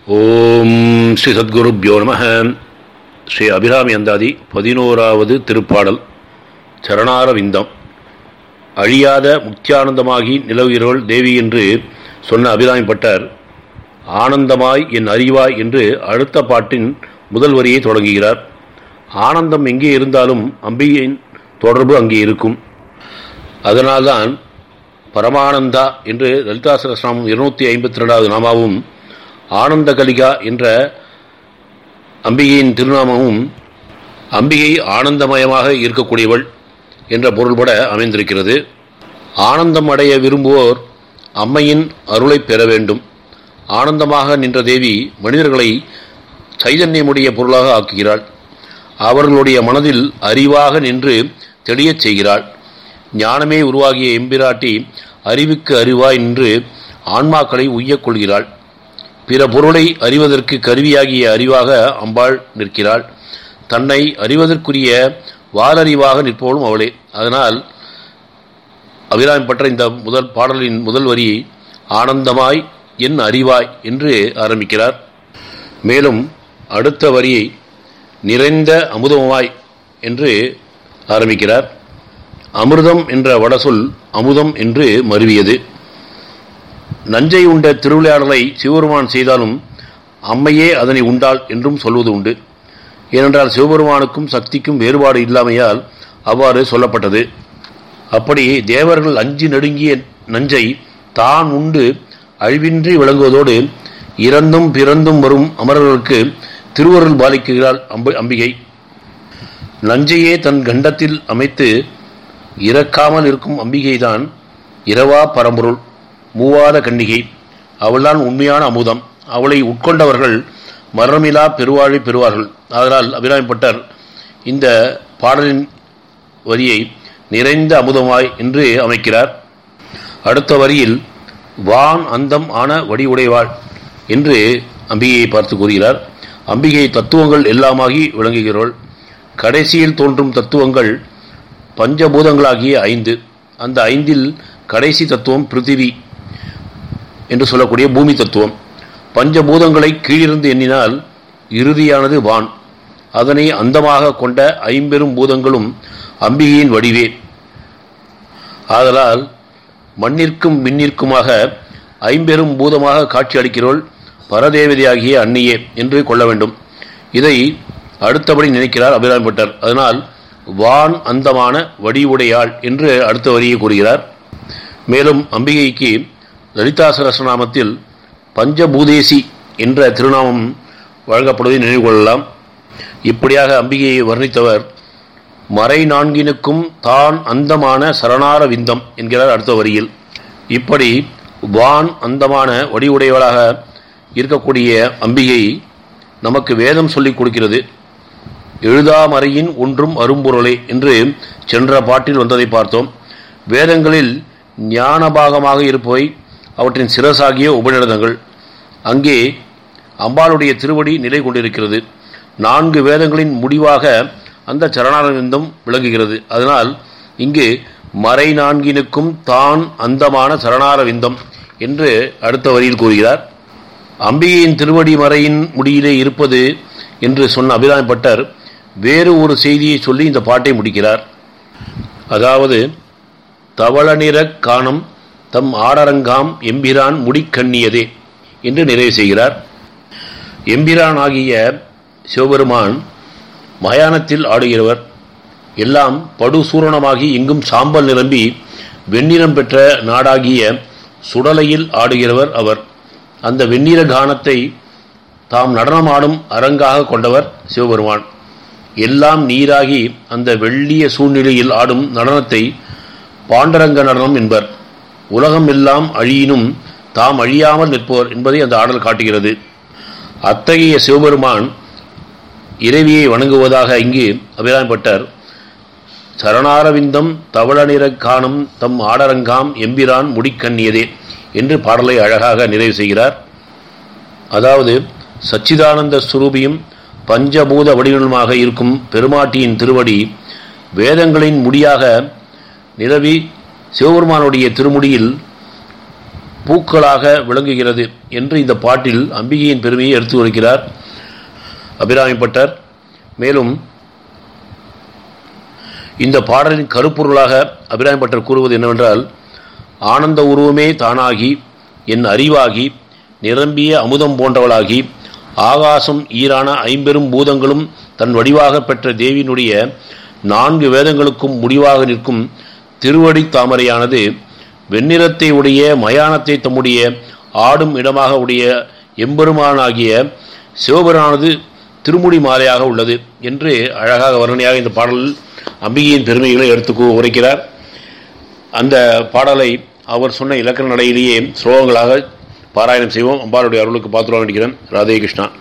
ஓம் ஸ்ரீ சத்குருப்யோ நம ஸ்ரீ அபிராமி அந்தாதி பதினோராவது திருப்பாடல் சரணாரவிந்தம் அழியாத முக்தியானந்தமாகி நிலவுகிறவள் தேவி என்று சொன்ன அபிராமி பட்டர் ஆனந்தமாய் என் அறிவாய் என்று அடுத்த பாட்டின் முதல் வரியை தொடங்குகிறார் ஆனந்தம் எங்கே இருந்தாலும் அம்பிகையின் தொடர்பு அங்கே இருக்கும் அதனால்தான் பரமானந்தா என்று லலிதா சகஸ்ராமம் இருநூத்தி ஐம்பத்தி ரெண்டாவது நாமாவும் ஆனந்த கலிகா என்ற அம்பிகையின் திருநாமமும் அம்பிகை ஆனந்தமயமாக இருக்கக்கூடியவள் என்ற பொருள்பட அமைந்திருக்கிறது ஆனந்தம் அடைய விரும்புவோர் அம்மையின் அருளை பெற வேண்டும் ஆனந்தமாக நின்ற தேவி மனிதர்களை சைதன்யமுடைய பொருளாக ஆக்குகிறாள் அவர்களுடைய மனதில் அறிவாக நின்று தெளியச் செய்கிறாள் ஞானமே உருவாகிய எம்பிராட்டி அறிவுக்கு அறிவாய் நின்று ஆன்மாக்களை உய்யக் கொள்கிறாள் பிற பொருளை அறிவதற்கு கருவியாகிய அறிவாக அம்பாள் நிற்கிறாள் தன்னை அறிவதற்குரிய வாலறிவாக நிற்பவளும் அவளே அதனால் அபிராமி பற்ற இந்த முதல் பாடலின் முதல் வரி ஆனந்தமாய் என் அறிவாய் என்று ஆரம்பிக்கிறார் மேலும் அடுத்த வரியை நிறைந்த அமுதமாய் என்று ஆரம்பிக்கிறார் அமிர்தம் என்ற வடசொல் அமுதம் என்று மருவியது நஞ்சை உண்ட திருவிளையாடலை சிவபெருமான் செய்தாலும் அம்மையே அதனை உண்டாள் என்றும் சொல்வது உண்டு ஏனென்றால் சிவபெருமானுக்கும் சக்திக்கும் வேறுபாடு இல்லாமையால் அவ்வாறு சொல்லப்பட்டது அப்படி தேவர்கள் அஞ்சு நடுங்கிய நஞ்சை தான் உண்டு அழிவின்றி விளங்குவதோடு இறந்தும் பிறந்தும் வரும் அமரர்களுக்கு திருவருள் பாலிக்கிறாள் அம்பி அம்பிகை நஞ்சையே தன் கண்டத்தில் அமைத்து இறக்காமல் இருக்கும் அம்பிகைதான் இரவா பரம்பொருள் மூவாத கன்னிகை அவள்தான் உண்மையான அமுதம் அவளை உட்கொண்டவர்கள் மரணமிலா பெருவாழி பெறுவார்கள் அதனால் அபிராமிப்பட்டர் இந்த பாடலின் வரியை நிறைந்த அமுதமாய் என்று அமைக்கிறார் அடுத்த வரியில் வான் அந்தம் ஆன வடிவுடைவாள் என்று அம்பிகையை பார்த்து கூறுகிறார் அம்பிகை தத்துவங்கள் எல்லாமாகி விளங்குகிறோள் கடைசியில் தோன்றும் தத்துவங்கள் பஞ்சபூதங்களாகிய ஐந்து அந்த ஐந்தில் கடைசி தத்துவம் பிருத்திவி என்று சொல்லக்கூடிய பூமி தத்துவம் பஞ்சபூதங்களை கீழிருந்து எண்ணினால் இறுதியானது வான் அதனை அந்தமாக கொண்ட ஐம்பெரும் பூதங்களும் அம்பிகையின் வடிவே ஆதலால் மண்ணிற்கும் மின்னிற்குமாக ஐம்பெரும் பூதமாக காட்சி அளிக்கிறோள் பரதேவதையாகிய அன்னியே என்று கொள்ள வேண்டும் இதை அடுத்தபடி நினைக்கிறார் அபிராமி பட்டர் அதனால் வான் அந்தமான வடிவுடையாள் என்று அடுத்த வரியை கூறுகிறார் மேலும் அம்பிகைக்கு லலிதா சகசநாமத்தில் பஞ்சபூதேசி என்ற திருநாமம் வழங்கப்படுவதை நினைவு கொள்ளலாம் இப்படியாக அம்பிகையை வர்ணித்தவர் மறை நான்கினுக்கும் தான் அந்தமான சரணார விந்தம் என்கிறார் அடுத்த வரியில் இப்படி வான் அந்தமான வடிவுடையவளாக இருக்கக்கூடிய அம்பிகை நமக்கு வேதம் சொல்லிக் கொடுக்கிறது எழுதாமறையின் ஒன்றும் அரும்பொருளே என்று சென்ற பாட்டில் வந்ததை பார்த்தோம் வேதங்களில் ஞான பாகமாக இருப்பவை அவற்றின் சிரசாகிய உபநிடதங்கள் அங்கே அம்பாளுடைய திருவடி நிலை கொண்டிருக்கிறது நான்கு வேதங்களின் முடிவாக அந்த சரணானந்தம் விளங்குகிறது அதனால் இங்கு மறை நான்கினுக்கும் தான் அந்தமான சரணாரவிந்தம் என்று அடுத்த வரியில் கூறுகிறார் அம்பிகையின் திருவடி மறையின் முடியிலே இருப்பது என்று சொன்ன அபிராமி பட்டர் வேறு ஒரு செய்தியை சொல்லி இந்த பாட்டை முடிக்கிறார் அதாவது தவள நிற காணம் தம் ஆடரங்காம் எம்பிரான் முடிக்கண்ணியதே என்று நிறைவு செய்கிறார் எம்பிரான் ஆகிய சிவபெருமான் மயானத்தில் ஆடுகிறவர் எல்லாம் படுசூரணமாகி எங்கும் சாம்பல் நிரம்பி வெண்ணிறம் பெற்ற நாடாகிய சுடலையில் ஆடுகிறவர் அவர் அந்த வெண்ணிற கானத்தை தாம் நடனமாடும் அரங்காக கொண்டவர் சிவபெருமான் எல்லாம் நீராகி அந்த வெள்ளிய சூழ்நிலையில் ஆடும் நடனத்தை பாண்டரங்க நடனம் என்பர் உலகம் எல்லாம் அழியினும் தாம் அழியாமல் நிற்போர் என்பதை அந்த ஆடல் காட்டுகிறது அத்தகைய சிவபெருமான் இறைவியை வணங்குவதாக இங்கு அபிராம்பட்டர் சரணாரவிந்தம் தவள நிற காணும் தம் ஆடரங்காம் எம்பிரான் முடிக்கண்ணியதே என்று பாடலை அழகாக நிறைவு செய்கிறார் அதாவது சச்சிதானந்த சுரூபியும் பஞ்சபூத வடிவமாக இருக்கும் பெருமாட்டியின் திருவடி வேதங்களின் முடியாக நிலவி சிவபெருமானுடைய திருமுடியில் பூக்களாக விளங்குகிறது என்று இந்த பாட்டில் அம்பிகையின் பெருமையை எடுத்து வருகிறார் அபிராமிப்பட்டர் மேலும் இந்த பாடலின் கருப்பொருளாக அபிராமிப்பட்டர் கூறுவது என்னவென்றால் ஆனந்த உருவமே தானாகி என் அறிவாகி நிரம்பிய அமுதம் போன்றவளாகி ஆகாசம் ஈரான ஐம்பெரும் பூதங்களும் தன் வடிவாக பெற்ற தேவியினுடைய நான்கு வேதங்களுக்கும் முடிவாக நிற்கும் திருவடி தாமரையானது வெண்ணிறத்தை உடைய மயானத்தை தம்முடைய ஆடும் இடமாக உடைய எம்பெருமானாகிய சிவபெருமானது திருமுடி மாலையாக உள்ளது என்று அழகாக வர்ணனையாக இந்த பாடலில் அம்பிகையின் பெருமைகளை எடுத்து உரைக்கிறார் அந்த பாடலை அவர் சொன்ன இலக்கண நடையிலேயே ஸ்லோகங்களாக பாராயணம் செய்வோம் அம்பாளுடைய அருளுக்கு பாத்திரம் வேண்டிக்கிறேன் ராதே கிருஷ்ணா